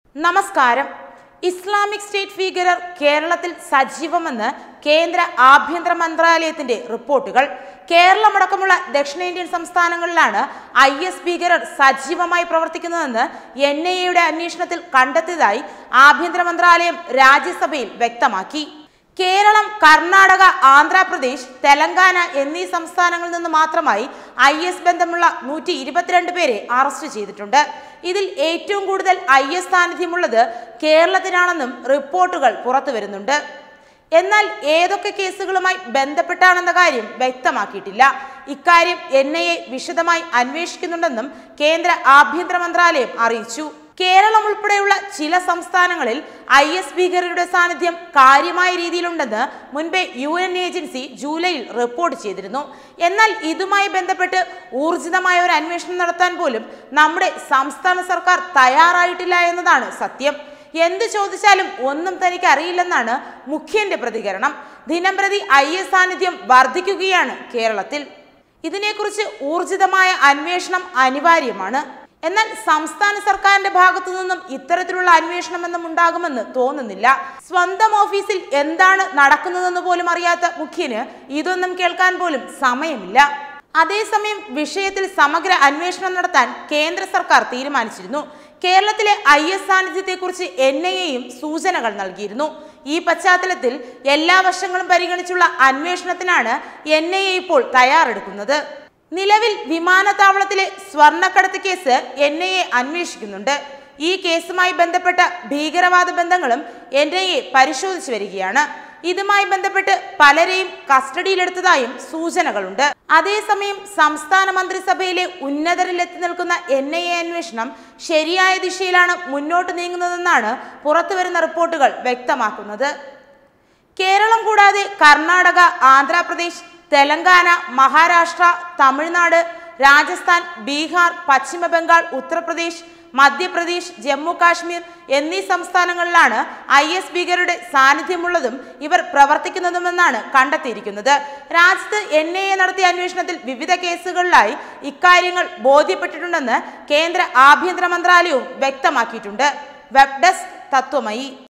നമസ്കാരം Islamic state ഭീകരർ കേരളത്തിൽ സജീവമെന്ന് കേന്ദ്ര ആഭ്യന്തര മന്ത്രാലയത്തിന്റെ റിപ്പോർട്ടുകൾ കേരളമടക്കമുള്ള ദക്ഷിണേന്ത്യൻ സംസ്ഥാനങ്ങളിലാണ് ഐ എസ് ഭീകരർ സജീവമായി പ്രവർത്തിക്കുന്നതെന്ന് എൻ ഐ എയുടെ അന്വേഷണത്തിൽ കണ്ടെത്തിയതായി ആഭ്യന്തര മന്ത്രാലയം രാജ്യസഭയിൽ വ്യക്തമാക്കി കേരളം കർണാടക ആന്ധ്രാപ്രദേശ് തെലങ്കാന എന്നീ സംസ്ഥാനങ്ങളിൽ നിന്ന് മാത്രമായി ഐ എസ് ബന്ധമുള്ള നൂറ്റി ഇരുപത്തിരണ്ട് പേരെ അറസ്റ്റ് ചെയ്തിട്ടുണ്ട് ഇതിൽ ഏറ്റവും കൂടുതൽ ഐ എസ് സാന്നിധ്യമുള്ളത് കേരളത്തിലാണെന്നും റിപ്പോർട്ടുകൾ പുറത്തു വരുന്നുണ്ട് എന്നാൽ ഏതൊക്കെ കേസുകളുമായി ബന്ധപ്പെട്ടാണെന്ന കാര്യം വ്യക്തമാക്കിയിട്ടില്ല ഇക്കാര്യം എൻ ഐ എ വിശദമായി അന്വേഷിക്കുന്നുണ്ടെന്നും കേന്ദ്ര ആഭ്യന്തര മന്ത്രാലയം അറിയിച്ചു കേരളം ഉൾപ്പെടെയുള്ള ചില സംസ്ഥാനങ്ങളിൽ ഐ എസ് ഭീകരരുടെ സാന്നിധ്യം കാര്യമായ രീതിയിലുണ്ടെന്ന് മുൻപേ യു എൻ ഏജൻസി ജൂലൈയിൽ റിപ്പോർട്ട് ചെയ്തിരുന്നു എന്നാൽ ഇതുമായി ബന്ധപ്പെട്ട് ഊർജിതമായ ഒരു അന്വേഷണം നടത്താൻ പോലും നമ്മുടെ സംസ്ഥാന സർക്കാർ തയ്യാറായിട്ടില്ല എന്നതാണ് സത്യം എന്ത് ചോദിച്ചാലും ഒന്നും തനിക്ക് അറിയില്ലെന്നാണ് മുഖ്യന്റെ പ്രതികരണം ദിനംപ്രതി ഐ എസ് സാന്നിധ്യം വർദ്ധിക്കുകയാണ് കേരളത്തിൽ ഇതിനെക്കുറിച്ച് ഊർജിതമായ അന്വേഷണം അനിവാര്യമാണ് എന്നാൽ സംസ്ഥാന സർക്കാരിന്റെ ഭാഗത്തു നിന്നും ഇത്തരത്തിലുള്ള അന്വേഷണമൊന്നും ഉണ്ടാകുമെന്ന് തോന്നുന്നില്ല സ്വന്തം ഓഫീസിൽ എന്താണ് നടക്കുന്നതെന്ന് പോലും അറിയാത്ത മുഖ്യന് ഇതൊന്നും കേൾക്കാൻ പോലും സമയമില്ല അതേസമയം വിഷയത്തിൽ സമഗ്ര അന്വേഷണം നടത്താൻ കേന്ദ്ര സർക്കാർ തീരുമാനിച്ചിരുന്നു കേരളത്തിലെ ഐ എസ് സാന്നിധ്യത്തെക്കുറിച്ച് എൻ ഐ എയും സൂചനകൾ നൽകിയിരുന്നു ഈ പശ്ചാത്തലത്തിൽ എല്ലാ വശങ്ങളും പരിഗണിച്ചുള്ള അന്വേഷണത്തിനാണ് എൻ ഐ എ ഇപ്പോൾ തയ്യാറെടുക്കുന്നത് നിലവിൽ വിമാനത്താവളത്തിലെ സ്വർണ്ണക്കടത്ത് കേസ് എൻ ഐ എ അന്വേഷിക്കുന്നുണ്ട് ഈ കേസുമായി ബന്ധപ്പെട്ട ഭീകരവാദ ബന്ധങ്ങളും എൻ ഐ എ പരിശോധിച്ചു വരികയാണ് ഇതുമായി ബന്ധപ്പെട്ട് പലരെയും കസ്റ്റഡിയിലെടുത്തതായും സൂചനകളുണ്ട് അതേസമയം സംസ്ഥാന മന്ത്രിസഭയിലെ ഉന്നതരിൽ എത്തി നിൽക്കുന്ന എൻ ഐ എ അന്വേഷണം ശരിയായ ദിശയിലാണ് മുന്നോട്ട് നീങ്ങുന്നതെന്നാണ് പുറത്തുവരുന്ന റിപ്പോർട്ടുകൾ വ്യക്തമാക്കുന്നത് കേരളം കൂടാതെ കർണാടക ആന്ധ്രാപ്രദേശ് തെലങ്കാന മഹാരാഷ്ട്ര തമിഴ്നാട് രാജസ്ഥാൻ ബീഹാർ പശ്ചിമ ബംഗാൾ ഉത്തർപ്രദേശ് മധ്യപ്രദേശ് ജമ്മു കാശ്മീർ എന്നീ സംസ്ഥാനങ്ങളിലാണ് ഐ എസ് ഭീകരരുടെ സാന്നിധ്യമുള്ളതും ഇവർ പ്രവർത്തിക്കുന്നതുമെന്നാണ് കണ്ടെത്തിയിരിക്കുന്നത് രാജ്യത്ത് എൻ ഐ എ നടത്തിയ അന്വേഷണത്തിൽ വിവിധ കേസുകളിലായി ഇക്കാര്യങ്ങൾ ബോധ്യപ്പെട്ടിട്ടുണ്ടെന്ന് കേന്ദ്ര ആഭ്യന്തര മന്ത്രാലയവും വ്യക്തമാക്കിയിട്ടുണ്ട് വെബ് ഡെസ്ക് തത്വമയി